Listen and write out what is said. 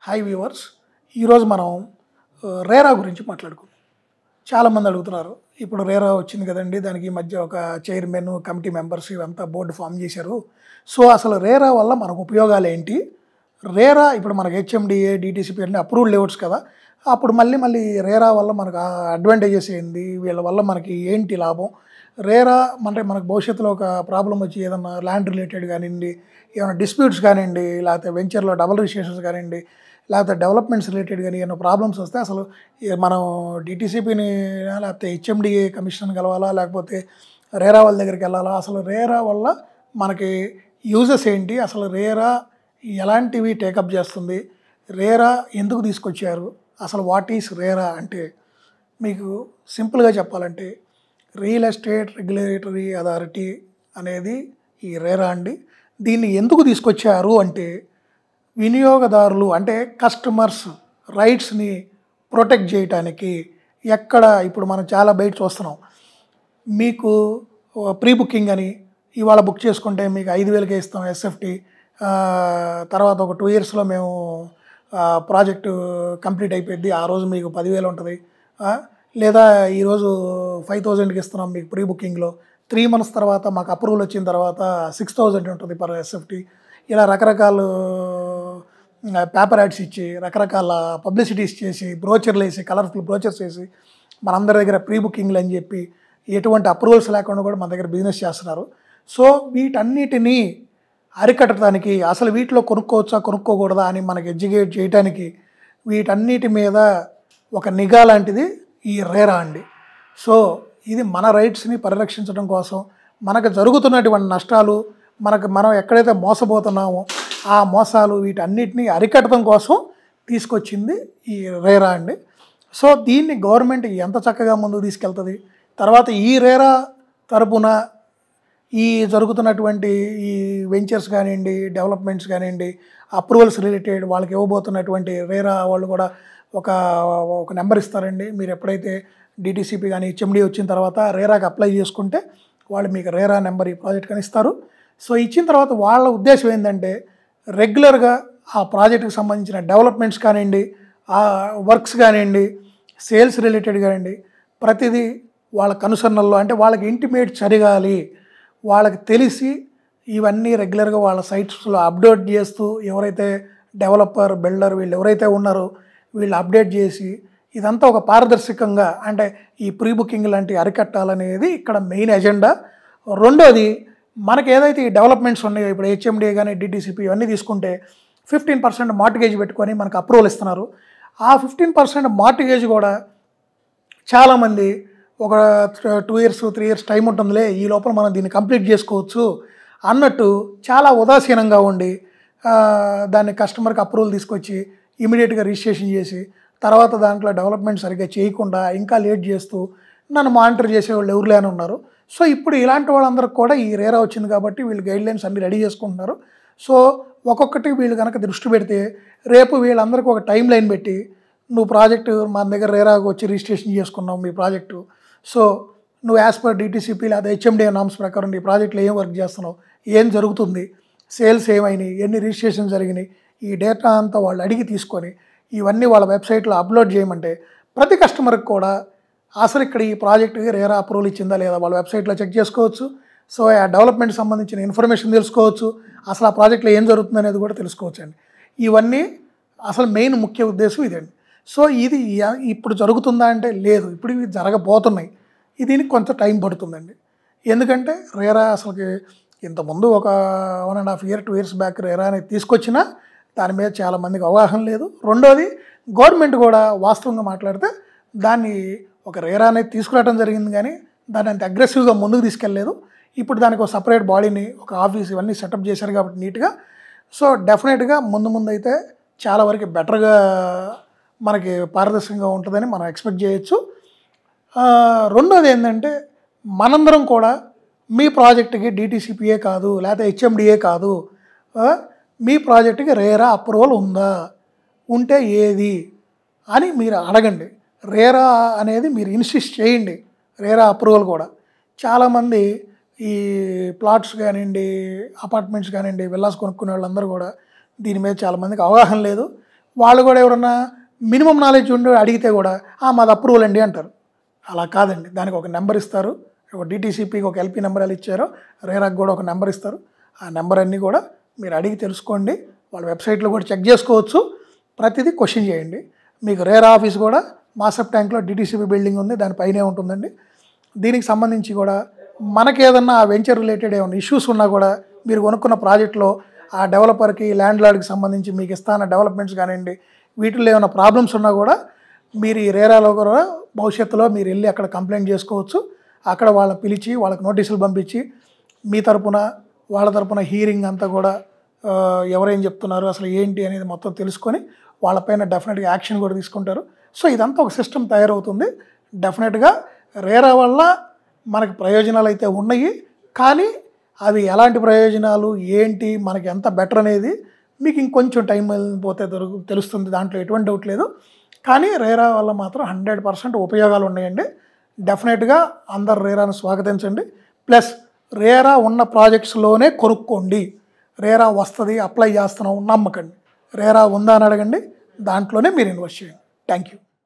hi viewers ఈరోజు మనం ఆ, రేరా గురించి మాట్లాడుకుందాం చాలామంది అడుగుతున్నారు ఇప్పుడు రేరా వచ్చింది కదండి దానికి ఈ మధ్య ఒక చైర్మన్ కమిటీ మెంబర్స్ ఇవంతా బోర్డు ఫామ్ చేశారు సో అసలు రేరా వల్ల మనకు ఉపయోగాలు ఏంటి రేరా ఇప్పుడు మనకి హెచ్ఎండిఏ డిటీసీపీ అన్ని అప్రూవ్డ్ లేఅవుట్స్ కదా అప్పుడు మళ్ళీ మళ్ళీ రేరా వల్ల మనకు అడ్వాంటేజెస్ ఏంది వీళ్ళ వల్ల మనకి ఏంటి లాభం రేరా అంటే మనకు భవిష్యత్తులో ఒక ప్రాబ్లం వచ్చి ఏదన్నా ల్యాండ్ రిలేటెడ్ కానివ్వండి ఏమైనా డిస్ప్యూట్స్ కానివ్వండి లేకపోతే వెంచర్లో డబుల్ రిజిస్ట్రేషన్స్ కానివ్వండి లేకపోతే డెవలప్మెంట్స్ రిలేటెడ్ కానీ ఏమైనా ప్రాబ్లమ్స్ వస్తే అసలు ఈ మనం డిటీసీపీని లేకపోతే హెచ్ఎండిఏ కమిషన్ కలవాలా లేకపోతే రేరా వాళ్ళ దగ్గరికి వెళ్ళాలా అసలు రేరా వల్ల మనకి యూజెస్ ఏంటి అసలు రేరా ఎలాంటివి టేకప్ చేస్తుంది రేరా ఎందుకు తీసుకొచ్చారు అసలు వాట్ ఈస్ రేరా అంటే మీకు సింపుల్గా చెప్పాలంటే రియల్ ఎస్టేట్ రెగ్యులేటరీ అథారిటీ అనేది ఈ రేరా అండి దీన్ని ఎందుకు తీసుకొచ్చారు అంటే వినియోగదారులు అంటే కస్టమర్స్ రైట్స్ని ప్రొటెక్ట్ చేయటానికి ఎక్కడ ఇప్పుడు మనం చాలా బయట చూస్తున్నాం మీకు ప్రీ బుకింగ్ అని ఇవాళ బుక్ చేసుకుంటే మీకు ఐదు వేలకే ఇస్తాం ఎస్ఎఫ్టీ తర్వాత ఒక టూ ఇయర్స్లో మేము ప్రాజెక్టు కంప్లీట్ అయిపోయింది ఆ రోజు మీకు పదివేలు ఉంటుంది ఆ, లేదా ఈరోజు ఫైవ్ థౌజండ్కి ఇస్తున్నాం మీకు ప్రీ బుకింగ్లో త్రీ మంత్స్ తర్వాత మాకు అప్రూవల్ వచ్చిన తర్వాత సిక్స్ థౌజండ్ ఉంటుంది పర్ ఎస్ఎఫ్టీ ఇలా రకరకాల పేపర్ యాడ్స్ ఇచ్చి రకరకాల పబ్లిసిటీస్ చేసి బ్రోచర్లు వేసి కలర్ఫుల్ బ్రోచర్స్ వేసి మనందరి దగ్గర ప్రీ బుకింగ్లు అని చెప్పి ఎటువంటి అప్రూవల్స్ లేకుండా కూడా మన దగ్గర బిజినెస్ చేస్తున్నారు సో వీటన్నిటినీ అరికట్టడానికి అసలు వీటిలో కొనుక్కోవచ్చా కొనుక్కోకూడదా అని మనకి ఎడ్యుకేట్ చేయడానికి వీటన్నిటి మీద ఒక నిఘా లాంటిది ఈ రేరా అండి సో ఇది మన రైట్స్ని పరిరక్షించడం కోసం మనకు జరుగుతున్నటువంటి నష్టాలు మనకు మనం ఎక్కడైతే మోసపోతున్నామో ఆ మోసాలు వీటన్నిటిని అరికట్టడం కోసం తీసుకొచ్చింది ఈ రేరా అండి సో దీన్ని గవర్నమెంట్ ఎంత చక్కగా ముందుకు తీసుకెళ్తుంది తర్వాత ఈ రేరా తరపున ఈ జరుగుతున్నటువంటి ఈ వెంచర్స్ కానివ్వండి డెవలప్మెంట్స్ కానివ్వండి అప్రూవల్స్ రిలేటెడ్ వాళ్ళకి ఇవ్వబోతున్నటువంటి రేరా వాళ్ళు కూడా ఒక ఒక నెంబర్ ఇస్తారండి మీరు ఎప్పుడైతే డిటీసీపీ కానీ హెచ్ఎండి వచ్చిన తర్వాత రేరాకి అప్లై చేసుకుంటే వాళ్ళు మీకు రేరా నెంబర్ ఈ ప్రాజెక్ట్ కానీ ఇస్తారు సో ఇచ్చిన తర్వాత వాళ్ళ ఉద్దేశం ఏంటంటే రెగ్యులర్గా ఆ ప్రాజెక్టుకి సంబంధించిన డెవలప్మెంట్స్ కానివ్వండి ఆ వర్క్స్ కానివ్వండి సేల్స్ రిలేటెడ్ కానివ్వండి ప్రతిదీ వాళ్ళ కనుసరణల్లో అంటే వాళ్ళకి ఇంటిమేట్ జరగాలి వాళ్ళకి తెలిసి ఇవన్నీ రెగ్యులర్గా వాళ్ళ సైట్స్లో అప్డేట్ చేస్తూ ఎవరైతే డెవలపర్ బిల్డర్ వీళ్ళు ఎవరైతే ఉన్నారో వీళ్ళు అప్డేట్ చేసి ఇదంతా ఒక పారదర్శకంగా అంటే ఈ ప్రీ బుకింగ్ లాంటి అరికట్టాలనేది ఇక్కడ మెయిన్ ఎజెండా రెండోది మనకి ఏదైతే ఈ డెవలప్మెంట్స్ ఉన్నాయో ఇప్పుడు హెచ్ఎండి కానీ డిటీసీపీ ఇవన్నీ తీసుకుంటే ఫిఫ్టీన్ పర్సెంట్ మార్టిగేజ్ పెట్టుకొని మనకు అప్రూవల్ ఇస్తున్నారు ఆ ఫిఫ్టీన్ పర్సెంట్ మార్టిగేజ్ కూడా చాలామంది ఒక two years three years time ఉంటుందిలే ఈ లోపల మనం దీన్ని కంప్లీట్ చేసుకోవచ్చు అన్నట్టు చాలా ఉదాసీనంగా ఉండి ఆ, దాన్ని కస్టమర్కి అప్రూవల్ తీసుకొచ్చి ఇమీడియట్గా రిజిస్ట్రేషన్ చేసి తర్వాత దాంట్లో డెవలప్మెంట్ సరిగ్గా చేయకుండా ఇంకా లేట్ చేస్తూ నన్ను మానిటర్ చేసేవాళ్ళు ఎవరు లేని ఉన్నారు సో ఇప్పుడు ఇలాంటి వాళ్ళందరికీ కూడా ఈ రేరా వచ్చింది కాబట్టి వీళ్ళు గైడ్ లైన్స్ అన్ని రెడీ చేసుకుంటున్నారు సో ఒక్కొక్కటి వీళ్ళు కనుక దృష్టి పెడితే రేపు వీళ్ళందరికీ ఒక టైం లైన్ పెట్టి నువ్వు ప్రాజెక్టు మన దగ్గర రేరాకు వచ్చి రిజిస్ట్రేషన్ చేసుకున్నావు మీ ప్రాజెక్టు సో నువ్వు యాజ్ పర్ డిటీసీపీ లేదా హెచ్ఎండిఏ నామ్స్ ప్రకారం నీ ప్రాజెక్ట్లో ఏం వర్క్ చేస్తున్నావు ఏం జరుగుతుంది సేల్స్ ఏమైనాయి ఎన్ని రిజిస్ట్రేషన్ జరిగినాయి ఈ డేటా అంతా వాళ్ళు అడిగి తీసుకొని ఇవన్నీ వాళ్ళ వెబ్సైట్లో అప్లోడ్ చేయమంటే ప్రతి కస్టమర్కి కూడా అసలు ఇక్కడ ఈ ప్రాజెక్ట్కి రేరా అప్రూవల్ ఇచ్చిందా లేదా వాళ్ళ వెబ్సైట్లో చెక్ చేసుకోవచ్చు సో ఆ డెవలప్మెంట్ సంబంధించిన ఇన్ఫర్మేషన్ తెలుసుకోవచ్చు అసలు ఆ ప్రాజెక్ట్లో ఏం జరుగుతుంది అనేది కూడా తెలుసుకోవచ్చు అండి ఇవన్నీ అసలు మెయిన్ ముఖ్య ఉద్దేశం ఇదండి సో ఇది ఎ- ఇప్పుడు జరుగుతుందా అంటే లేదు ఇప్పుడు ఇవి జరగబోతున్నాయి ఇది దీనికి కొంత టైం పడుతుందండి ఎందుకంటే రేరా అసలుకి ఇంతకుముందు ఒక one and half year two years back RERA అనేది తీసుకొచ్చినా దాని మీద చాలా మందికి అవగాహన లేదు రెండోది గవర్నమెంట్ కూడా వాస్తవంగా మాట్లాడితే దాన్ని ఒక రేరా అనేది తీసుకురావడం జరిగింది కానీ దాన్ని అంత అగ్రెసివ్గా ముందుకు తీసుకెళ్ళలేదు ఇప్పుడు దానికి ఒక సపరేట్ బాడీని ఒక ఆఫీస్ ఇవన్నీ సెటప్ చేశారు కాబట్టి నీట్గా సో డెఫినెట్గా ముందు ముందు అయితే చాలా వరకు బెటర్గా మనకి పారదర్శకంగా ఉంటుందని మనం ఎక్స్పెక్ట్ చేయొచ్చు ఆ, రెండోది ఏంటంటే మనందరం కూడా మీ ప్రాజెక్టుకి డిటీసీపీఏ కాదు లేకపోతే హెచ్ఎండిఏ కాదు ఆ, మీ ప్రాజెక్టుకి రేరా అప్రూవల్ ఉందా ఉంటే ఏది అని మీరు అడగండి రేరా అనేది మీరు ఇన్సిస్ట్ చేయండి రేరా అప్రూవల్ కూడా చాలామంది ఈ ప్లాట్స్ కానివ్వండి అపార్ట్మెంట్స్ కానివ్వండి విల్లాస్ కొనుక్కునే వాళ్ళందరూ కూడా దీని మీద చాలామందికి అవగాహన లేదు వాళ్ళు కూడా ఎవరన్నా మినిమం నాలెడ్జ్ ఉండి అడిగితే కూడా "ఆ, మాది అప్రూవల్ అండి అంటారు అలా కాదండి దానికి ఒక నెంబర్ ఇస్తారు ఒక డిటీసీపీకి ఒక ఎల్పీ నెంబర్ ఎలా ఇచ్చారో రేరాకి కూడా ఒక నెంబర్ ఇస్తారు ఆ నెంబర్ అన్నీ కూడా మీరు అడిగి తెలుసుకోండి వాళ్ళ వెబ్సైట్లో కూడా చెక్ చేసుకోవచ్చు ప్రతిదీ క్వశ్చన్ చేయండి మీకు రేరా ఆఫీస్ కూడా మాసప్ ట్యాంక్లో డిటీసీపీ బిల్డింగ్ ఉంది దానిపైనే ఉంటుందండి దీనికి సంబంధించి కూడా మనకి ఏదన్నా ఆ వెంచర్ రిలేటెడ్ ఏమైనా ఇష్యూస్ ఉన్నా కూడా మీరు కొనుక్కున్న ప్రాజెక్ట్లో ఆ డెవలపర్కి ల్యాండ్ లార్డ్కి సంబంధించి మీకు ఇస్తాన డెవలప్మెంట్స్ కానివ్వండి వీటిల్లో ఏమైనా ప్రాబ్లమ్స్ ఉన్నా కూడా మీరు ఈ రేరాలో కూడా భవిష్యత్తులో మీరు వెళ్ళి అక్కడ కంప్లైంట్ చేసుకోవచ్చు అక్కడ వాళ్ళని పిలిచి వాళ్ళకి నోటీసులు పంపించి మీ తరపున వాళ్ళ తరపున హీరింగ్ అంతా కూడా ఆ, ఎవరేం చెప్తున్నారు అసలు ఏంటి అనేది మొత్తం తెలుసుకొని వాళ్ళపైన డెఫినెట్గా యాక్షన్ కూడా తీసుకుంటారు సో ఇదంతా ఒక సిస్టమ్ తయారవుతుంది డెఫినెట్గా రేరా వల్ల మనకి ప్రయోజనాలు అయితే ఉన్నాయి కానీ అవి ఎలాంటి ప్రయోజనాలు ఏంటి మనకి ఎంత బెటర్ అనేది మీకు ఇంకొంచెం టైం పోతే దొరుకు తెలుస్తుంది దాంట్లో ఎటువంటి డౌట్ లేదు కానీ రేరా వల్ల మాత్రం హండ్రెడ్ పర్సెంట్ ఉపయోగాలు ఉన్నాయండి డెఫినెట్గా అందరు రేరాను స్వాగతించండి ప్లస్ రేరా ఉన్న ప్రాజెక్ట్స్లోనే కొనుక్కోండి రేరా వస్తుంది అప్లై చేస్తున్నాం నమ్మకండి రేరా ఉందా అని అడగండి దాంట్లోనే మీరు ఇన్వెస్ట్ చేయండి థ్యాంక్ యూ